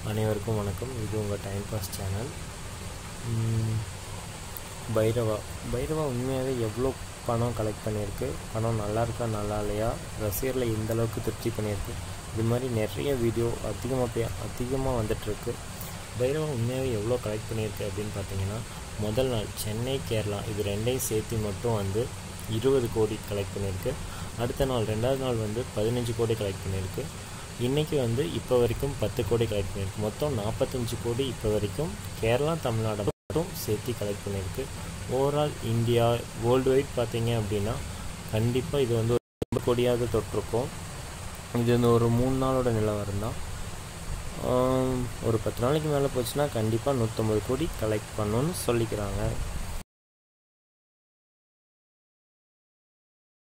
அனைவருக்கும் வணக்கம் இது உங்கள் time pass channel um, Bhairava Bhairava உண்மையாகவே எவ்வளோ பணம் கலெக்ட் பண்ணியிருக்கு பணம் நல்லா இருக்கா நல்லா இல்லையா ரசிகர்களை எந்த அளவுக்கு திருப்தி பண்ணியிருக்கு இது மாதிரி நிறைய வீடியோ அதிகமாக பே அதிகமாக வந்துட்டுருக்கு பைரவா உண்மையாகவே எவ்வளோ கலெக்ட் பண்ணியிருக்கு அப்படின்னு பார்த்தீங்கன்னா முதல் நாள் சென்னை கேரளா இது ரெண்டையும் சேர்த்து மட்டும் வந்து இருபது கோடி கலெக்ட் பண்ணியிருக்கு அடுத்த நாள் ரெண்டாவது நாள் வந்து பதினஞ்சு கோடி கலெக்ட் பண்ணியிருக்கு இன்றைக்கி வந்து இப்போ வரைக்கும் பத்து கோடி கலெக்ட் பண்ணியிருக்கு மொத்தம் நாற்பத்தஞ்சு கோடி இப்போ வரைக்கும் கேரளா தமிழ்நாடு மட்டும் சேர்த்து கலெக்ட் பண்ணியிருக்கு ஓவரால் இந்தியா வேர்ல்டு வைட் பார்த்தீங்க அப்படின்னா கண்டிப்பாக இது வந்து ஒரு ஐம்பது கோடியாவது தொட்டிருக்கோம் இது வந்து ஒரு மூணு நாளோட நிலவரம் தான் ஆம், ஒரு பத்து நாளைக்கு மேலே போச்சுன்னா கண்டிப்பாக நூற்றம்பது கோடி கலெக்ட் பண்ணணும்னு சொல்லிக்கிறாங்க